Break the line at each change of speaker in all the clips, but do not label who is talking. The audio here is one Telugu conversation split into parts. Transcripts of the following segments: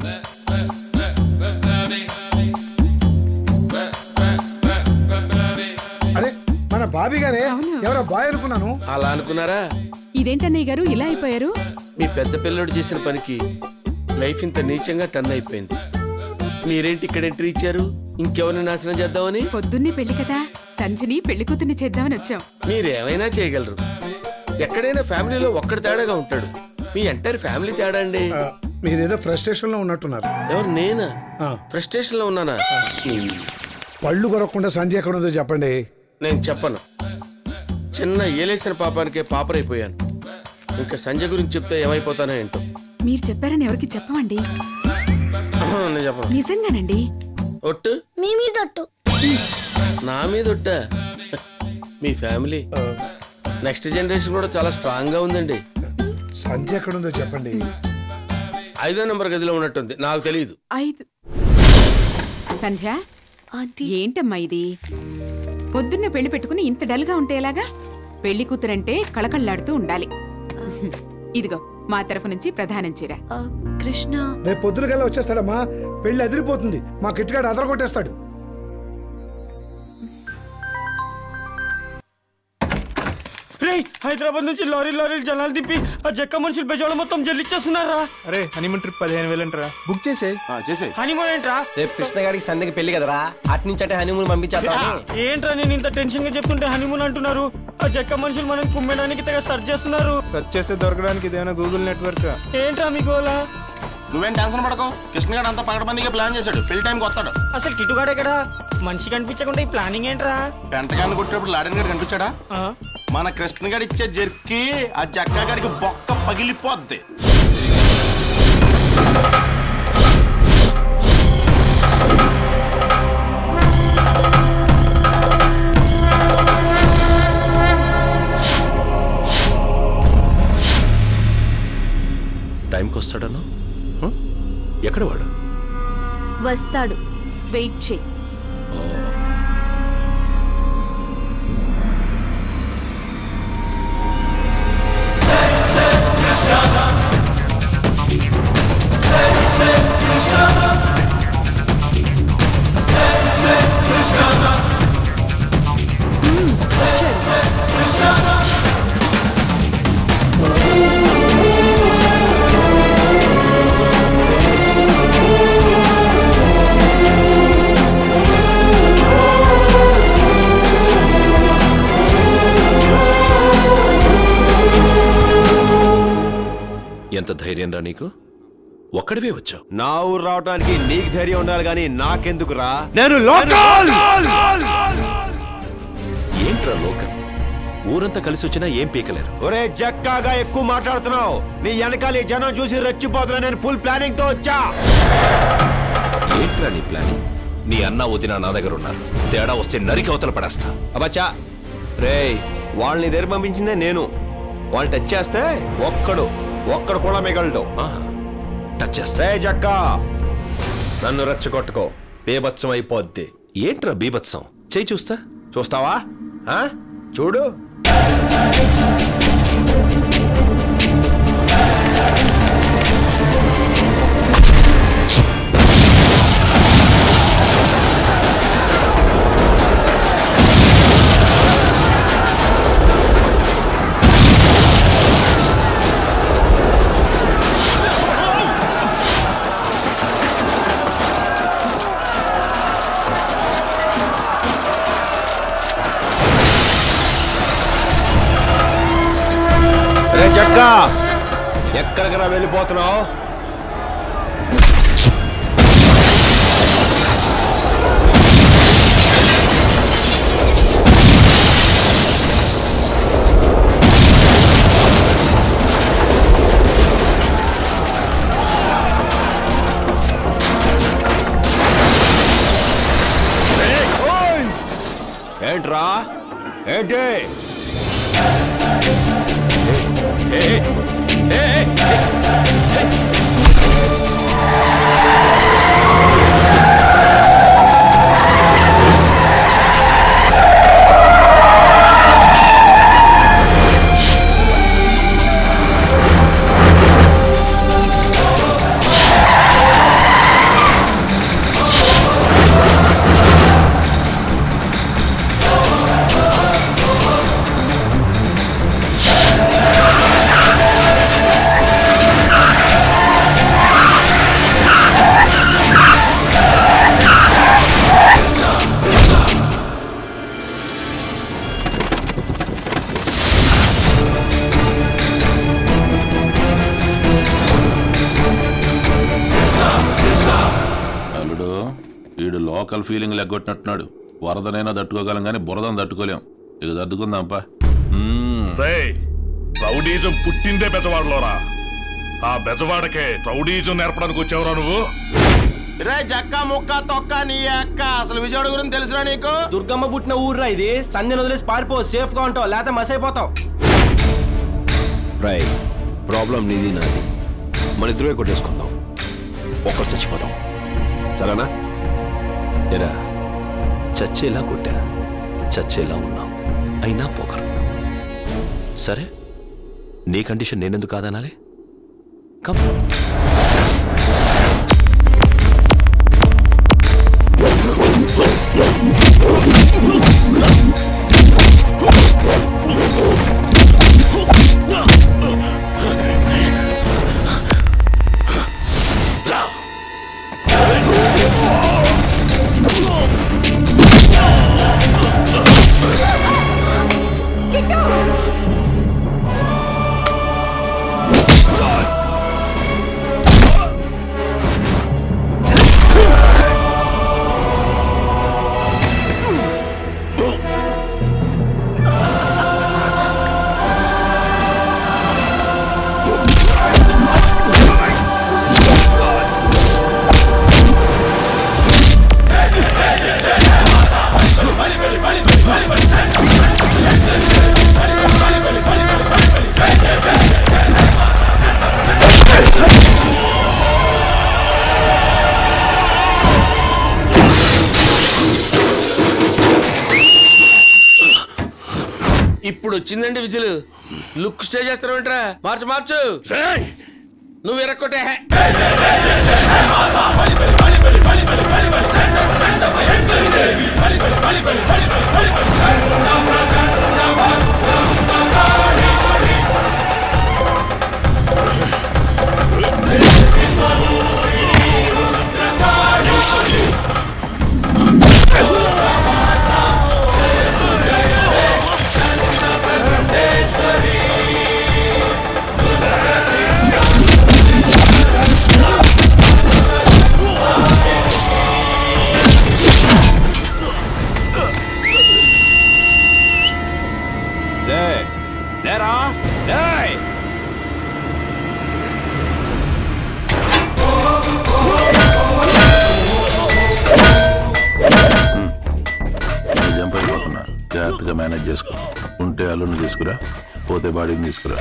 అరే మన బాబీ గారే ఎవరో బాయ్ అనుకున్నాను
అలా అనుకున్నారా
ఇదేంటన్నయ్య గారు ఇలా అయిపోయారు
మీ పెద్ద పిల్లడు చేసిన పనికి లైఫ్ ఇంత నీచంగా టర్న్ అయిపోయింది మీరేంటి ఇక్కడ ఎంట్రీ ఇచ్చారు ఇంకెవరిని నాశనం చేద్దామని
పొద్దున్నే పెళ్లి కదా సంజని పెళ్లి కూతుర్ని చేద్దామని వచ్చాం
మీరేమైనా చేయగలరు ఎక్కడైనా ఫ్యామిలీలో ఒక్కడి తేడాగా ఉంటాడు మీ ఎంటైర్ ఫ్యామిలీ తేడా అండి
ఆ, మీరేదో ఫ్రస్ట్రేషన్ లో ఉన్నట్టున్నారు
ఎవరు నేనా
ఆ.
ఫ్రస్ట్రేషన్ లో ఉన్నానా
పళ్ళు కొరకుండా సంజయ్ ఎక్కడ ఉందో చెప్పండి
నేను చెప్పను చిన్న ఏలేసిన పాపానికే పాపరైపోయాను ఇంకా సంజయ్ గురించి చెప్తే ఏమైపోతానో ఏంటో
మీరు చెప్పారని ఎవరికి చెప్పమండి
నేను చెప్పను
నిజంగానండి
ఒట్టు
మీ మీదొట్టు
నా మీద ఒట్టా మీ ఫ్యామిలీ నెక్స్ట్ జనరేషన్ కూడా చాలా స్ట్రాంగ్ గా ఉందండి
సంజయ్ ఎక్కడ ఉందో చెప్పండి
ఐదో నెంబర్ గదిలో ఉన్నట్టుంది నాకు తెలియదు
ఐదు సంధ్య
ఆంటీ
ఏంటమ్మా ఇది పొద్దున్నే పెళ్లి పెట్టుకుని ఇంత డల్గా ఉంటే ఎలాగా పెళ్లి కూతురంటే కళకళ్ళాడుతూ ఉండాలి ఇదిగో మా తరఫు నుంచి ప్రధానం చీర
ఆ, కృష్ణ
రేపు పొద్దునకల్లా వచ్చేస్తాడమ్మా పెళ్లి అదిరిపోతుంది మా కిట్టుగాడు అదర కొట్టేస్తాడు
రేయ్ హైదరాబాద్ నుంచి లారీ లారీలు జనాలు తిప్పి ఆ జక్క మనుషులు బెజవాడ మొత్తం జల్లిచ్చేస్తున్నారా
అరే హనీమూన్ ట్రిప్ పదిహేను వేలు అంటారా బుక్ చేసే
చేసే
హనీమూన్ ఏంట్రా
రేపు కృష్ణ గారికి సందకి పెళ్లి కదరా అటు నుంచి అంటే హనీమూన్ పంపించేద్దాం
ఏంట్రా నేను ఇంత టెన్షన్ గా చెప్తుంటే హనీమూన్ అంటున్నారు ఆ జక్క మనుషులు మనం కుమ్మడానికి తెగ సర్చ్ చేస్తున్నారు
సెర్చ్ చేస్తే దొరకడానికి ఇదేమైనా గూగుల్ నెట్వర్క్
ఏంట్రా మీ గోలా
నువ్వేం టెన్షన్ పడకో కృష్ణ గారు అంతా పగడబందిగా ప్లాన్ చేశాడు పెళ్లి టైంకి వస్తాడు
అసలు కిటుగాడే కదా మనిషి కనిపించకుండా ఈ ప్లానింగ్ ఏంట్రా
పెంటగాన్ని కొట్టేప్పుడు లాడెన్ గారు కనిపించాడా
ఆ?
మన కృష్ణ గారు ఇచ్చే జర్కి ఆ జక్కా గారికి బొక్క పగిలిపోద్ది
టైంకి వస్తాడను ఎక్కడ వాడు
వస్తాడు వెయిట్ చేయి
ఎంత ధైర్యం రా నీకు ఒక్కడివే వచ్చావు
నా ఊరు రావడానికి నీకు ధైర్యం ఉండాలి కానీ నాకెందుకురా నేను లోకల్
ఏంట్రా లోకం ఊరంతా కలిసి వచ్చినా ఏం పీకలేరు
ఒరే జక్కాగా ఎక్కువ మాట్లాడుతున్నావు నీ వెనకాల ఈ జనం చూసి రెచ్చిపోతున్నా నేను ఫుల్ ప్లానింగ్ తో వచ్చా
ఏంట్రా నీ ప్లానింగ్ నీ అన్న వదిన నా దగ్గర ఉన్నారు తేడా వస్తే నరికి అవతల పడేస్తా
అబ్బచ్చా రే వాళ్ళని దగ్గర పంపించిందే నేను వాళ్ళు టచ్ చేస్తే ఒక్కడు ఒక్కడు కూడా మిగలడు
ఆహా, టచ్ చేస్తా
రే జక్క నన్ను రెచ్చగొట్టుకో బేబత్సం అయిపోద్ది
ఏంట్రా బీభత్సం చేయి చూస్తా
చూస్తావా ఆ? చూడు రే జక్క ఎక్కడికి రా వెళ్ళిపోతున్నావు ఏంట్రా ఏంటి ఏ, ఏ, ఏ, ఏ, ఏ.
లోకల్ ఫీలింగ్ లెగ్గొట్టినట్టున్నాడు వరదనైనా తట్టుకోగలం కానీ బురదను తట్టుకోలేం ఇక తట్టుకుందాంపా మ్మ్.
రేయ్ రౌడీజం పుట్టిందే బెజవాడలోరా ఆ బెజవాడకే రౌడీజం నేర్పడానికి వచ్చావురా నువ్వు
రే జక్క ముక్క తొక్క నీ అక్క అసలు విజయవాడ గురించి తెలుసురా నీకు
దుర్గమ్మ పుట్టిన ఊర్రా ఇది సంధ్యను వదిలేసి పారిపో సేఫ్ గా ఉంటావు లేకపోతే మస్ అయిపోతావు
రై ప్రాబ్లం నీది నాది మన ఇద్దరే కొట్టేసుకుందాం ఒక్కరు చచ్చిపోతాం సరేనా ఎరా చచ్చేలా కొట్టా చచ్చేలా ఉన్నాం అయినా పోకరు సరే నీ కండిషన్ నేనెందుకు కాదనాలి కమ్
ఇప్పుడు వచ్చిందండి విజిల్ లుక్ స్టే చేస్తారేంట్రా మార్చు మార్చు నువ్వు ఎరక్కొట్టే
లే లేరా లేయ్
నిజం పడిపోతున్నా జాగ్రత్తగా మేనేజ్ చేసుకో ఉంటే అల్లుని తీసుకురా పోతే బాడీని తీసుకురా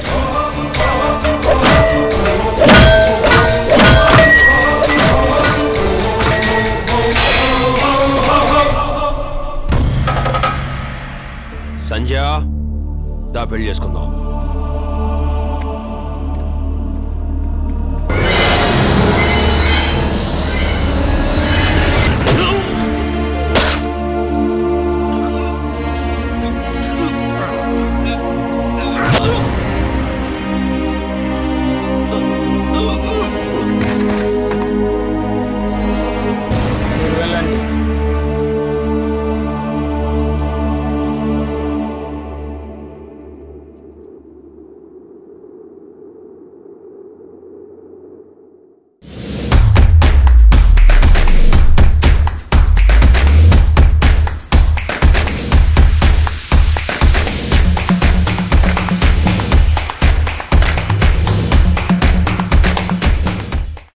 సంజయ్ దా పెళ్లి చేసుకుందాం